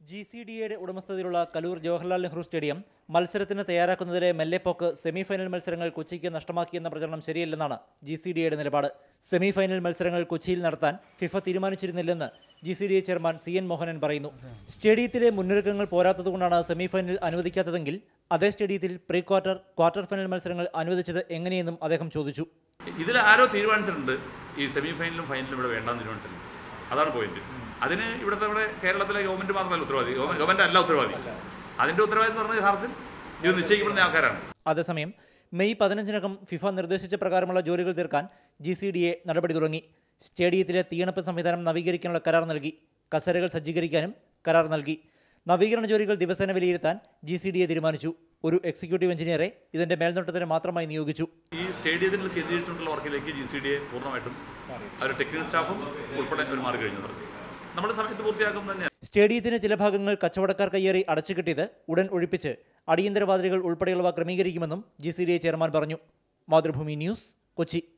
G C D എയുടെ ഉടമസ്ഥതയിലുള്ള Kaloor Jawaharlal Nehru stadium മത്സരത്തിന് തയ്യാറാക്കുന്നതിലെ മെല്ലെപ്പോക്ക് സെമിഫൈനൽ മത്സരങ്ങൾ കൊച്ചിക്ക് നഷ്ടമാക്കിയെന്ന പ്രചരണം ശരിയല്ലെന്നാണ് ജി സി ഡി എയുടെ നിലപാട് സെമിഫൈനൽ മത്സരങ്ങൾ കൊച്ചിയിൽ നടത്താൻ ഫിഫ തീരുമാനിച്ചിരുന്നില്ലെന്ന് G C D A chairman C N Mohanan പറയുന്നു സ്റ്റേഡിയത്തിലെ മുന്നൊരുക്കങ്ങൾ പോരാത്തതുകൊണ്ടാണ് സെമിഫൈനൽ അനുവദിക്കാത്തതെങ്കിൽ അതേ സ്റ്റേഡിയത്തിൽ പ്രീ ക്വാർട്ടർ ക്വാർട്ടർ ഫൈനൽ മത്സരങ്ങൾ അനുവദിച്ചത് എങ്ങനെയെന്നും അദ്ദേഹം ചോദിച്ചു ഇതിൽ ആരോ തീരുമാനിച്ചിട്ടുണ്ട് ഈ സെമി ഫൈനലും ഫൈനലും ഇവിടെ വേണ്ടാന്ന് തീരുമാനിച്ചിട്ടുണ്ട് അതാണ് പോയിന്റ് അതിന് ഇവിടുത്തെ ഇവിടെ കേരളത്തിലെ ഗവൺമെന്റ് മാത്രമല്ല ഉത്തരവാദി ഗവൺമെന്റ് അല്ല ഉത്തരവാദി അതിന്റെ ഉത്തരവാദി എന്ന് പറഞ്ഞ യഥാർത്ഥത്തിൽ ഇത് നിശ്ചയിക്കപ്പെടുന്ന ആൾക്കാരാണ് അതേസമയം മെയ് പതിനഞ്ചിനകം ഫിഫ നിർദ്ദേശിച്ച പ്രകാരമുള്ള ജോലികൾ തീർക്കാൻ ജി സി ഡി എ നടപടി തുടങ്ങി സ്റ്റേഡിയത്തിലെ തീയണപ്പ് സംവിധാനം നവീകരിക്കാനുള്ള കരാർ നൽകി കസേരകൾ സജ്ജീകരിക്കാനും കരാർ നൽകി നവീകരണ ജോലികൾ ദിവസേന വിലയിരുത്താൻ ജി സി ഡി എ തീരുമാനിച്ചു ഒരു എക്സിക്യൂട്ടീവ് എഞ്ചിനീയറെ ഇതിന്റെ മേൽനോട്ടത്തിന് മാത്രമായി നിയോഗിച്ചു ഈ സ്റ്റേഡിയത്തിൽ കേന്ദ്രീകരിച്ചുകൊണ്ടുള്ള വർക്കിലേക്ക് ജി സി ഡി എ പൂർണ്ണമായിട്ടും അവർ ടെക്നിക്കൽ സ്റ്റാഫും ഉൾപ്പെടെ അവർ മാറി കഴിഞ്ഞു നമ്മുടെ സമയത്ത് പൂർത്തിയാക്കും തന്നെയാണ് സ്റ്റേഡിയത്തിന് ചില ഭാഗങ്ങൾ കച്ചവടക്കാർ കയ്യേറി അടച്ചുകെട്ടിയത് ഉടൻ ഒഴിപ്പിച്ച് അടിയന്തര വാതിലുകൾ ഉൾപ്പെടെയുള്ളവ ക്രമീകരിക്കുമെന്നും G C D A chairman പറഞ്ഞു മാതൃഭൂമി ന്യൂസ് കൊച്ചി